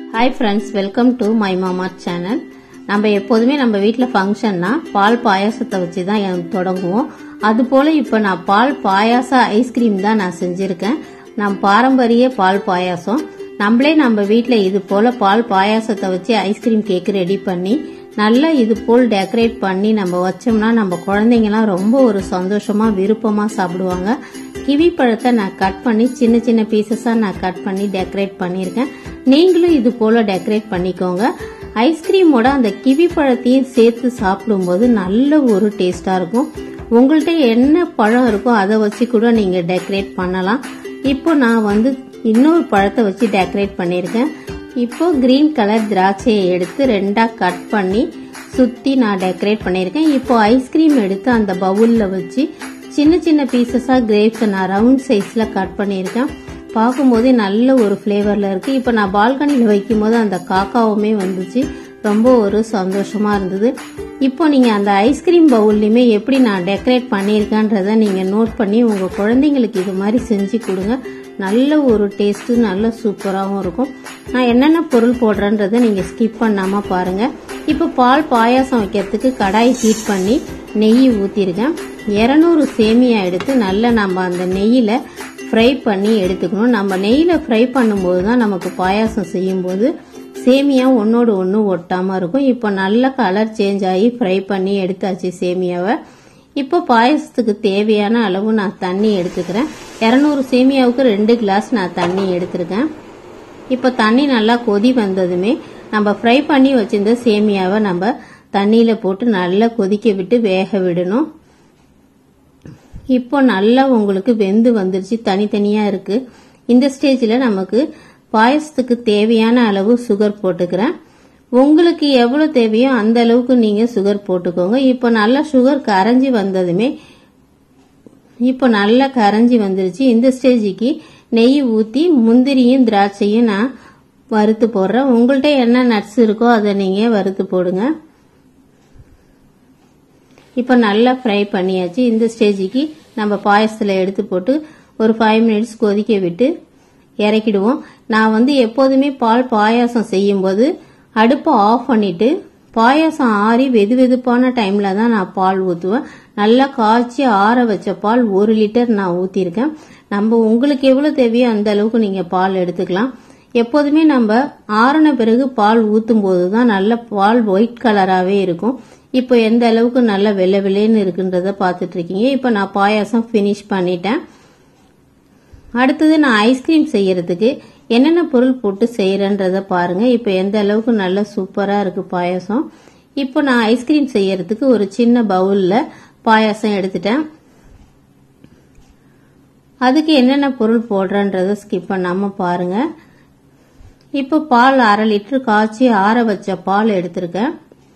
hi friends welcome to my Mama channel நம்ம எப்போதுமே நம்ம வீட்டில் ஃபங்க்ஷன்னா பால் பாயாசத்தை வச்சு தான் எ- தொடங்குவோம் அதுபோல் இப்போ நான் பால் பாயாச ஐஸ்கிரீம் தான் நான் செஞ்சுருக்கேன் நம் பாரம்பரிய பால் பாயாசம் நம்மளே நம்ம வீட்டில் இது போல் பால் பாயாசத்தை வச்சு ஐஸ்கிரீம் கேக் ரெடி பண்ணி நல்லா இது போல் டெக்கரேட் பண்ணி நம்ம வச்சோம்னா நம்ம குழந்தைங்கலாம் ரொம்ப ஒரு சந்தோஷமா விருப்பமா சாப்பிடுவாங்க கிவி பழத்தை நான் கட் பண்ணி சின்ன சின்ன பீசஸா நான் கட் பண்ணி டெக்கரேட் பண்ணியிருக்கேன் நீங்களும் இது போல டெக்கரேட் பண்ணிக்கோங்க ஐஸ்கிரீமோட அந்த கிவி பழத்தையும் சேர்த்து சாப்பிடும்போது நல்ல ஒரு டேஸ்டா இருக்கும் உங்கள்கிட்ட என்ன பழம் இருக்கோ அதை வச்சு கூட நீங்க டெக்கரேட் பண்ணலாம் இப்போ நான் வந்து இன்னொரு பழத்தை வச்சு டெக்கரேட் பண்ணியிருக்கேன் இப்போ கிரீன் கலர் திராட்சையை எடுத்து ரெண்டா கட் பண்ணி சுத்தி நான் டெக்கரேட் பண்ணியிருக்கேன் இப்போ ஐஸ்கிரீம் எடுத்து அந்த பவுல்ல வச்சு சின்ன சின்ன பீசஸா கிரேப்ஸ் நான் ரவுண்ட் சைஸ்ல கட் பண்ணியிருக்கேன் பார்க்கும்போதே நல்ல ஒரு ஃப்ளேவர்ல இருக்கு இப்போ நான் பால்கனியில் வைக்கும்போது அந்த காக்காவுமே வந்துச்சு ரொம்ப ஒரு சந்தோஷமா இருந்தது இப்போ நீங்க அந்த ஐஸ்கிரீம் பவுல்லையுமே எப்படி நான் டெக்கரேட் பண்ணியிருக்கேன்றத நீங்க நோட் பண்ணி உங்க குழந்தைங்களுக்கு இது மாதிரி செஞ்சு கொடுங்க நல்ல ஒரு டேஸ்ட் நல்ல சூப்பராகவும் இருக்கும் நான் என்னென்ன பொருள் போடுறேன்றதை நீங்க ஸ்கிப் பண்ணாம பாருங்க இப்போ பால் பாயாசம் வைக்கிறதுக்கு கடாய் ஹீட் பண்ணி நெய் ஊற்றிருக்கேன் இரநூறு சேமியா எடுத்து நல்லா நம்ம அந்த நெய்யில் ஃப்ரை பண்ணி எடுத்துக்கணும் நம்ம நெய்யில் ஃப்ரை பண்ணும்போது தான் நமக்கு பாயாசம் செய்யும்போது சேமியா ஒன்னோடு ஒன்று ஒட்டாமல் இருக்கும் இப்போ நல்ல கலர் சேஞ்ச் ஆகி ஃப்ரை பண்ணி எடுத்தாச்சு சேமியாவை இப்போ பாயசத்துக்கு தேவையான அளவு நான் தண்ணி எடுத்துக்கிறேன் இரநூறு சேமியாவுக்கு ரெண்டு கிளாஸ் நான் தண்ணி எடுத்திருக்கேன் இப்போ தண்ணி நல்லா கொதி வந்ததுமே நம்ம ஃப்ரை பண்ணி வச்சிருந்த சேமியாவை நம்ம தண்ணியில போட்டு நல்லா கொதிக்க விட்டு வேக விடணும் இப்போ நல்லா உங்களுக்கு வெந்து வந்துருச்சு தனித்தனியா இருக்கு இந்த ஸ்டேஜில் நமக்கு பாயசத்துக்கு தேவையான அளவு சுகர் போட்டுக்கிறேன் உங்களுக்கு எவ்வளவு தேவையோ அந்த அளவுக்கு நீங்க சுகர் போட்டுக்கோங்க இப்போ நல்லா சுகர் கரைஞ்சி வந்ததுமே இப்போ நல்லா கரைஞ்சி வந்துருச்சு இந்த ஸ்டேஜுக்கு நெய் ஊற்றி முந்திரியும் திராட்சையும் நான் வறுத்து போடுறேன் உங்கள்கிட்ட என்ன நட்ஸ் இருக்கோ அதை நீங்கள் வறுத்து போடுங்க இப்போ நல்லா ஃப்ரை பண்ணியாச்சு இந்த ஸ்டேஜுக்கு நம்ம பாயசத்தில் எடுத்து போட்டு ஒரு ஃபைவ் மினிட்ஸ் கொதிக்க விட்டு இறக்கிடுவோம் நான் வந்து எப்போதுமே பால் பாயாசம் செய்யும்போது அடுப்பை ஆஃப் பண்ணிட்டு பாயாசம் ஆறி வெது வெதுப்பான டைம்ல தான் நான் பால் ஊற்றுவேன் நல்லா காய்ச்சி ஆற வச்ச பால் ஒரு லிட்டர் நான் ஊற்றிருக்கேன் நம்ம உங்களுக்கு எவ்வளோ தேவையோ அந்த அளவுக்கு நீங்கள் பால் எடுத்துக்கலாம் எப்போதுமே நம்ம ஆறின பிறகு பால் ஊற்றும் போது தான் நல்ல பால் ஒயிட் கலராகவே இருக்கும் இப்போ எந்த அளவுக்கு நல்ல வெள்ளை வெள்ளைன்னு இருக்குன்றத பார்த்துட்டு இருக்கீங்க இப்போ நான் பாயாசம் ஃபினிஷ் பண்ணிட்டேன் அடுத்தது நான் ஐஸ்கிரீம் செய்யறதுக்கு என்னென்ன பொருள் போட்டு செய்யறேன்றத பாருங்க இப்போ எந்த அளவுக்கு நல்ல சூப்பரா இருக்கு பாயாசம் இப்போ நான் ஐஸ்கிரீம் செய்யறதுக்கு ஒரு சின்ன பவுல்ல பாயாசம் எடுத்துட்டேன் அதுக்கு என்னென்ன பொருள் போடுறேன்றத ஸ்கிப் பண்ணாம பாருங்க இப்போ பால் அரை லிட்டர் காய்ச்சி ஆற வச்ச பால் எடுத்திருக்கேன்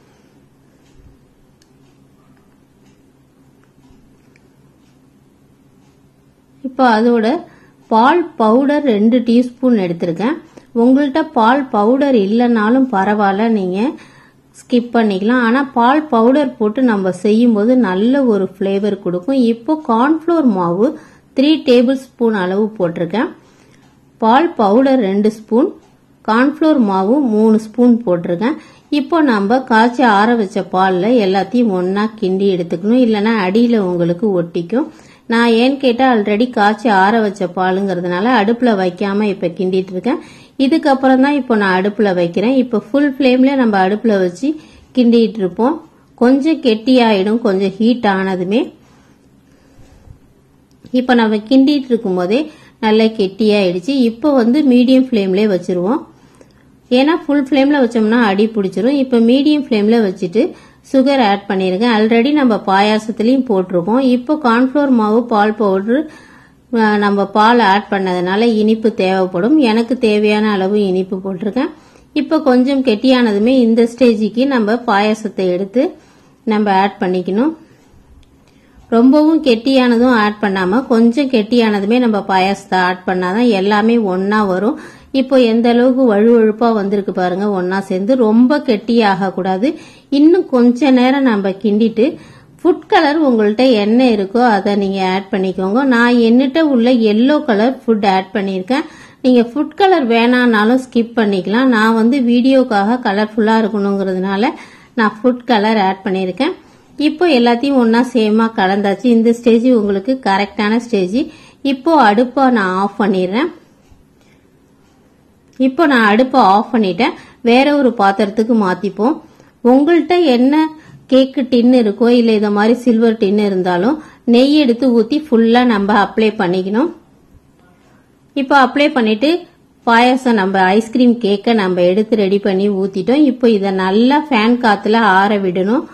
இப்போ அதோட பால் பவுடர் ரெண்டு டீஸ்பூன் எடுத்திருக்கேன் உங்கள்கிட்ட பால் பவுடர் இல்லைனாலும் பரவாயில்ல நீங்கள் ஸ்கிப் பண்ணிக்கலாம் ஆனால் பால் பவுடர் போட்டு நம்ம செய்யும்போது நல்ல ஒரு ஃப்ளேவர் கொடுக்கும் இப்போ கார்ன்ஃப்ளோர் மாவு த்ரீ டேபிள் ஸ்பூன் அளவு போட்டிருக்கேன் பால் பவுடர் ரெண்டு ஸ்பூன் கார்ன்ஃப்ளோர் மாவு மூணு ஸ்பூன் போட்டிருக்கேன் இப்போ நம்ம காய்ச்சி ஆற வச்ச பாலில் எல்லாத்தையும் ஒன்றா கிண்டி எடுத்துக்கணும் இல்லைன்னா அடியில் உங்களுக்கு ஒட்டிக்கும் நான் ஏன்னு கேட்டால் ஆல்ரெடி காய்ச்சி ஆற வச்ச பாலுங்கிறதுனால அடுப்பில் வைக்காம இப்போ கிண்டிட்டு இருக்கேன் இதுக்கப்புறம் தான் இப்போ நான் அடுப்பில் வைக்கிறேன் இப்போ ஃபுல் ஃப்ளேமில் நம்ம அடுப்பில் வச்சு கிண்டிட்டு இருப்போம் கொஞ்சம் கெட்டியாயிடும் கொஞ்சம் ஹீட் ஆனதுமே இப்போ நம்ம கிண்டிட்டு இருக்கும் போதே நல்லா கெட்டியாயிடுச்சு இப்போ வந்து மீடியம் ஃப்ளேம்லேயே வச்சிருவோம் ஏன்னா ஃபுல் ஃப்ளேமில் வச்சோம்னா அடி பிடிச்சிரும் இப்போ மீடியம் ஃப்ளேமில் வச்சுட்டு சுகர் ஆட் பண்ணியிருக்கேன் ஆல்ரெடி நம்ம பாயாசத்துலேயும் போட்டிருக்கோம் இப்போ கார்ன்ஃப்ளோர் மாவு பால் பவுட்ரு நம்ம பால் ஆட் பண்ணதுனால இனிப்பு தேவைப்படும் எனக்கு தேவையான அளவு இனிப்பு போட்டிருக்கேன் இப்போ கொஞ்சம் கெட்டியானதுமே இந்த ஸ்டேஜுக்கு நம்ம பாயாசத்தை எடுத்து நம்ம ஆட் பண்ணிக்கணும் ரொம்பவும் கெட்டியானதும் ஆட் பண்ணாம கொஞ்சம் கெட்டியானதுமே நம்ம பாயாசத்தை ஆட் பண்ணாதான் எல்லாமே ஒண்ணா வரும் இப்போ எந்த அளவுக்கு வழுவழுப்பா வந்திருக்கு பாருங்க ஒண்ணா சேர்ந்து ரொம்ப கெட்டியாக கூடாது இன்னும் கொஞ்ச நேரம் நம்ம கிண்டிட்டு ஃபுட் கலர் உங்கள்கிட்ட என்ன இருக்கோ அதை நீங்க ஆட் பண்ணிக்கோங்க நான் என்னிட்ட உள்ள எல்லோ கலர் ஃபுட் ஆட் பண்ணியிருக்கேன் நீங்கள் ஃபுட் கலர் வேணான்னாலும் ஸ்கிப் பண்ணிக்கலாம் நான் வந்து வீடியோக்காக கலர்ஃபுல்லாக இருக்கணுங்கிறதுனால நான் ஃபுட் கலர் ஆட் பண்ணியிருக்கேன் இப்போ எல்லாத்தையும் ஒன்றா சேமாக கலந்தாச்சு இந்த ஸ்டேஜ் உங்களுக்கு கரெக்டான ஸ்டேஜ் இப்போ அடுப்பை நான் ஆஃப் பண்ணிடுறேன் இப்போ நான் அடுப்பை ஆஃப் பண்ணிட்டேன் வேற ஒரு பாத்திரத்துக்கு மாத்திப்போம் உங்கள்கிட்ட என்ன கேக்கு டின் இருக்கோ இல்லை இதை மாதிரி சில்வர் டின் இருந்தாலும் நெய் எடுத்து ஊற்றி ஃபுல்லாக நம்ம அப்ளை பண்ணிக்கணும் இப்போ அப்ளை பண்ணிட்டு பாயாசம் நம்ம ஐஸ்கிரீம் கேக்கை நம்ம எடுத்து ரெடி பண்ணி ஊற்றிட்டோம் இப்போ இதை நல்லா ஃபேன் காற்றுல ஆற விடணும்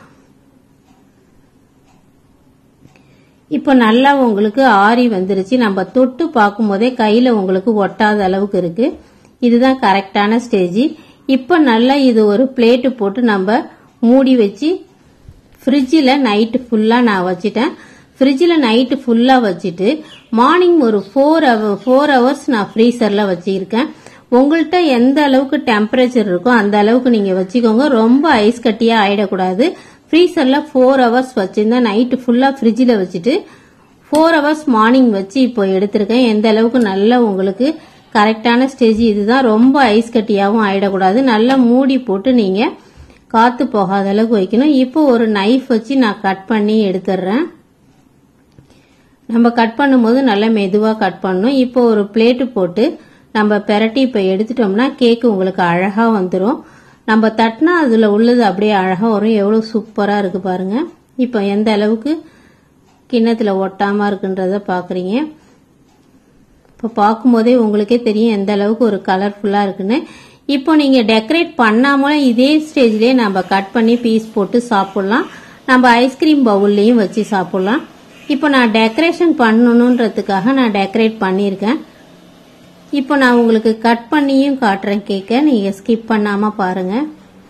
இப்போ நல்லா உங்களுக்கு ஆறி வந்துருச்சு நம்ம தொட்டு பார்க்கும்போதே கையில் உங்களுக்கு ஒட்டாத அளவுக்கு இருக்கு இதுதான் கரெக்டான ஸ்டேஜ் இப்போ நல்லா இது ஒரு பிளேட்டு போட்டு நம்ம மூடி வச்சு ஃப்ரிட்ஜில் நைட்டு ஃபுல்லாக நான் வச்சுட்டேன் ஃப்ரிட்ஜில் நைட்டு ஃபுல்லாக வச்சுட்டு மார்னிங் ஒரு ஃபோர் ஹவர் ஃபோர் ஹவர்ஸ் நான் ஃப்ரீசரில் வச்சுருக்கேன் உங்கள்கிட்ட எந்த அளவுக்கு டெம்பரேச்சர் இருக்கோ அந்த அளவுக்கு நீங்கள் வச்சுக்கோங்க ரொம்ப ஐஸ் கட்டியாக ஆயிடக்கூடாது ஃப்ரீசரில் ஃபோர் ஹவர்ஸ் வச்சுருந்தா நைட்டு ஃபுல்லாக ஃப்ரிட்ஜில் வச்சுட்டு ஃபோர் ஹவர்ஸ் மார்னிங் வச்சு இப்போ எடுத்திருக்கேன் எந்த அளவுக்கு நல்லா உங்களுக்கு கரெக்டான ஸ்டேஜ் இதுதான் ரொம்ப ஐஸ் கட்டியாகவும் ஆயிடக்கூடாது நல்லா மூடி போட்டு நீங்கள் காற்று போகாத அளவுக்கு வைக்கணும் இப்போ ஒரு நைஃப் வச்சு நான் கட் பண்ணி எடுத்துடுறேன் நம்ம கட் பண்ணும்போது நல்லா மெதுவாக கட் பண்ணணும் இப்போ ஒரு பிளேட்டு போட்டு நம்ம பெரட்டி இப்போ எடுத்துட்டோம்னா கேக்கு உங்களுக்கு அழகாக வந்துடும் நம்ம தட்டினா அதில் உள்ளது அப்படியே அழகாக வரும் எவ்வளோ சூப்பராக இருக்குது பாருங்க இப்போ எந்த அளவுக்கு கிண்ணத்தில் ஒட்டாமல் இருக்குன்றத பார்க்குறீங்க இப்போ பார்க்கும்போதே உங்களுக்கே தெரியும் எந்த அளவுக்கு ஒரு கலர்ஃபுல்லாக இருக்குன்னு இப்போ நீங்கள் டெக்கரேட் பண்ணாமலும் இதே ஸ்டேஜ்லேயே நம்ம கட் பண்ணி பீஸ் போட்டு சாப்பிட்லாம் நம்ம ஐஸ்கிரீம் பவுல்லையும் வச்சு சாப்பிட்லாம் இப்போ நான் டெக்கரேஷன் பண்ணணுன்றதுக்காக நான் டெக்கரேட் பண்ணியிருக்கேன் இப்போ நான் உங்களுக்கு கட் பண்ணியும் காட்டுறேன் கேக்க நீங்கள் ஸ்கிப் பண்ணாமல் பாருங்கள்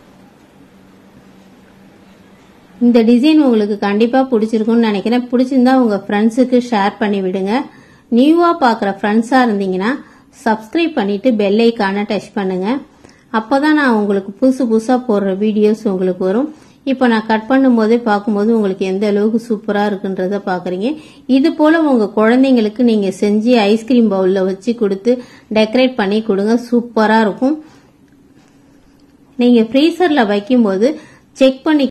இந்த டிசைன் உங்களுக்கு கண்டிப்பாக பிடிச்சிருக்கும்னு நினைக்கிறேன் பிடிச்சிருந்தா உங்கள் ஃப்ரெண்ட்ஸுக்கு ஷேர் பண்ணி விடுங்க நியூவாக பார்க்குற ஃப்ரெண்ட்ஸாக இருந்தீங்கன்னா சப்ஸ்கிரைப் பண்ணிட்டு பெல் ஐக்கானை டச் பண்ணுங்க அப்போ தான் நான் உங்களுக்கு புதுசு புதுசாக போடுற வீடியோஸ் உங்களுக்கு வரும் இப்போ நான் கட் பண்ணும்போதே பார்க்கும்போது உங்களுக்கு எந்த அளவுக்கு சூப்பராக இருக்குன்றத பார்க்குறீங்க இது போல் உங்கள் குழந்தைங்களுக்கு நீங்கள் செஞ்சு ஐஸ்கிரீம் பவுலில் வச்சு கொடுத்து டெக்கரேட் பண்ணி கொடுங்க சூப்பராக இருக்கும் நீங்கள் ஃப்ரீசரில் வைக்கும்போது செக் பண்ணி